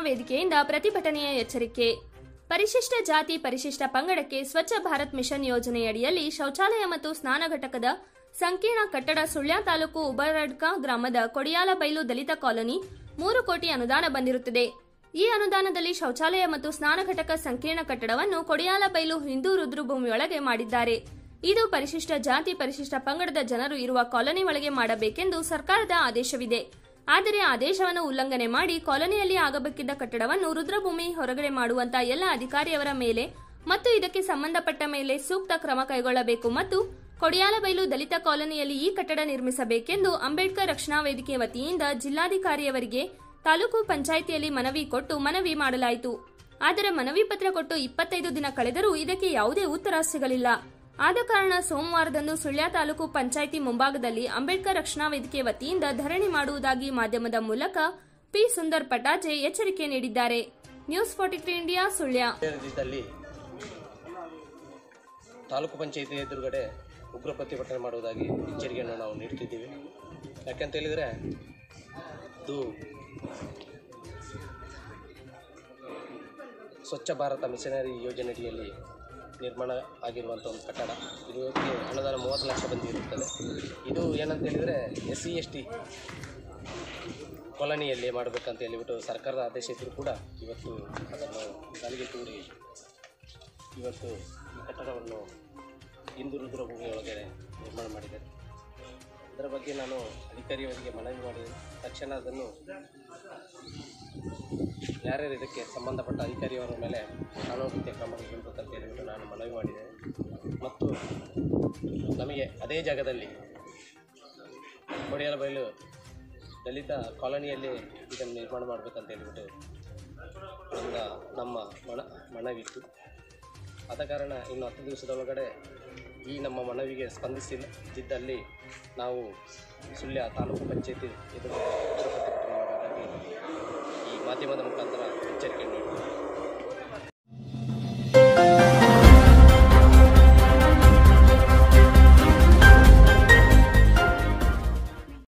ವೇದಿಕೆಯಿಂದ ಪ್ರತಿಭಟನೆಯ ಎಚ್ಚರಿಕೆ ಪರಿಶಿಷ್ಟ ಜಾತಿ ಪರಿಶಿಷ್ಟ ಪಂಗಡಕ್ಕೆ ಸ್ವಚ್ಛ ಭಾರತ್ ಮಿಷನ್ ಯೋಜನೆಯಡಿಯಲ್ಲಿ ಶೌಚಾಲಯ ಮತ್ತು ಸ್ನಾನ ಘಟಕದ ಸಂಕೀರ್ಣ ಕಟ್ಟಡ ಸುಳ್ಯ ತಾಲೂಕು ಉಬರಡ್ಕ ಗ್ರಾಮದ ಕೊಡಿಯಾಲಬೈಲು ದಲಿತ ಕಾಲೋನಿ ಮೂರು ಕೋಟಿ ಅನುದಾನ ಬಂದಿರುತ್ತದೆ ಈ ಅನುದಾನದಲ್ಲಿ ಶೌಚಾಲಯ ಮತ್ತು ಸ್ನಾನ ಘಟಕ ಸಂಕೀರ್ಣ ಕಟ್ಟಡವನ್ನು ಕೊಡಿಯಾಲಬೈಲು ಹಿಂದೂ ರುದ್ರಭೂಮಿಯೊಳಗೆ ಮಾಡಿದ್ದಾರೆ ಇದು ಪರಿಶಿಷ್ಟ ಜಾತಿ ಪರಿಶಿಷ್ಟ ಪಂಗಡದ ಜನರು ಇರುವ ಕಾಲೋನಿ ಒಳಗೆ ಮಾಡಬೇಕೆಂದು ಸರ್ಕಾರದ ಆದೇಶವಿದೆ ಆದರೆ ಆದೇಶವನ್ನು ಉಲ್ಲಂಘನೆ ಮಾಡಿ ಕಾಲೋನಿಯಲ್ಲಿ ಆಗಬೇಕಿದ್ದ ಕಟ್ಟಡವನ್ನು ರುದ್ರಭೂಮಿ ಹೊರಗಡೆ ಮಾಡುವಂತ ಎಲ್ಲ ಅಧಿಕಾರಿಯವರ ಮೇಲೆ ಮತ್ತು ಇದಕ್ಕೆ ಸಂಬಂಧಪಟ್ಟ ಮೇಲೆ ಸೂಕ್ತ ಕ್ರಮ ಕೈಗೊಳ್ಳಬೇಕು ಮತ್ತು ಕೊಡಿಯಾಲಬೈಲು ದಲಿತ ಕಾಲೋನಿಯಲ್ಲಿ ಈ ಕಟ್ಟಡ ನಿರ್ಮಿಸಬೇಕೆಂದು ಅಂಬೇಡ್ಕರ್ ರಕ್ಷಣಾ ವೇದಿಕೆ ವತಿಯಿಂದ ಜಿಲ್ಲಾಧಿಕಾರಿಯವರಿಗೆ ತಾಲೂಕು ಪಂಚಾಯಿತಿಯಲ್ಲಿ ಮನವಿ ಕೊಟ್ಟು ಮನವಿ ಮಾಡಲಾಯಿತು ಆದರೆ ಮನವಿ ಪತ್ರ ಕೊಟ್ಟು ಇಪ್ಪತ್ತೈದು ದಿನ ಕಳೆದರೂ ಇದಕ್ಕೆ ಯಾವುದೇ ಉತ್ತರ ಸಿಗಲಿಲ್ಲ ಆದ ಕಾರಣ ಸೋಮವಾರದಂದು ಸುಳ್ಯ ತಾಲೂಕು ಪಂಚಾಯಿತಿ ಮುಂಭಾಗದಲ್ಲಿ ಅಂಬೇಡ್ಕರ್ ರಕ್ಷಣಾ ವೇದಿಕೆ ವತಿಯಿಂದ ಧರಣಿ ಮಾಡುವುದಾಗಿ ಮಾಧ್ಯಮದ ಮೂಲಕ ಪಿ ಸುಂದರ್ ಪಟಾಜೆ ಎಚ್ಚರಿಕೆ ನೀಡಿದ್ದಾರೆ news forty three India Sullia ಇದ್ದಲ್ಲಿ ತಾಲೂಕು ಪಂಚಾಯಿತಿ ಎದುರುಗಡೆ ಉಗ್ರ ಪ್ರತಿಭಟನೆ ಮಾಡುವುದಾಗಿ ಎಚ್ಚರಿಕೆಯನ್ನು ನಾವು ನೀಡ್ತಿದ್ದೀವಿ ಯಾಕೆಂತ ಹೇಳಿದರೆ ಇದು ಸ್ವಚ್ಛ ಭಾರತ ಮಿಷನರಿ ಯೋಜನೆಯಡಿಯಲ್ಲಿ ನಿರ್ಮಾಣ ಆಗಿರುವಂಥ ಒಂದು ಕಟ್ಟಡ ಇದಕ್ಕೆ ಅನುದಾನ ಮೂವತ್ತು ಲಕ್ಷ ಬಂದಿರುತ್ತದೆ ಇದು ಏನಂತ ಹೇಳಿದರೆ ಎಸ್ ಸಿ ಎಸ್ ಟಿ ಕಾಲೋನಿಯಲ್ಲಿ ಮಾಡಬೇಕಂತ ಹೇಳಿಬಿಟ್ಟು ಸರ್ಕಾರದ ಆದೇಶ ಇದ್ದರೂ ಕೂಡ ಇವತ್ತು ಅದನ್ನು ಗಾಳಿಗೆ ತೂರಿ ಇವತ್ತು ಈ ಕಟ್ಟಡವನ್ನು ಹಿಂದೂ ರುದ್ರಭೂಮಿ ಒಳಗಡೆ ನಿರ್ಮಾಣ ಮಾಡಿದ್ದಾರೆ ಅದರ ಬಗ್ಗೆ ನಾನು ಅಧಿಕಾರಿಯವರಿಗೆ ಮನವಿ ಮಾಡಿ ತಕ್ಷಣ ಅದನ್ನು ಯಾರ್ಯಾರು ಇದಕ್ಕೆ ಸಂಬಂಧಪಟ್ಟ ಅಧಿಕಾರಿಯವರ ಮೇಲೆ ಕಾನೂನು ರೀತಿಯ ಕ್ರಮ ಕೈಗೊಳ್ಳಬೇಕಂತ ಹೇಳಿಬಿಟ್ಟು ನಾನು ಮನವಿ ಮಾಡಿದ್ದೇನೆ ಮತ್ತು ನಮಗೆ ಅದೇ ಜಾಗದಲ್ಲಿ ಕೊಡಿಯಾಲ ಬಯಲು ದಲಿತ ಕಾಲೋನಿಯಲ್ಲಿ ಇದನ್ನು ನಿರ್ಮಾಣ ಮಾಡಬೇಕಂತ ಹೇಳಿಬಿಟ್ಟು ನಮ್ಮ ನಮ್ಮ ಮನ ಮನವಿತ್ತು ಆದ ಕಾರಣ ಇನ್ನು ಹತ್ತು ದಿವಸದೊಳಗಡೆ ಈ ನಮ್ಮ ಮನವಿಗೆ ಸ್ಪಂದಿಸಿದ್ದಲ್ಲಿ ನಾವು ಸುಳ್ಯ ತಾಲೂಕು ಪಂಚಾಯತಿ ಎದುರು ಪ್ರತಿಭಟನೆ ಮಾಡುವುದಾಗಿ ಈ ಮಾಧ್ಯಮದ ಮುಖಾಂತರ ಎಚ್ಚರಿಕೆ ನೀಡುತ್ತೇವೆ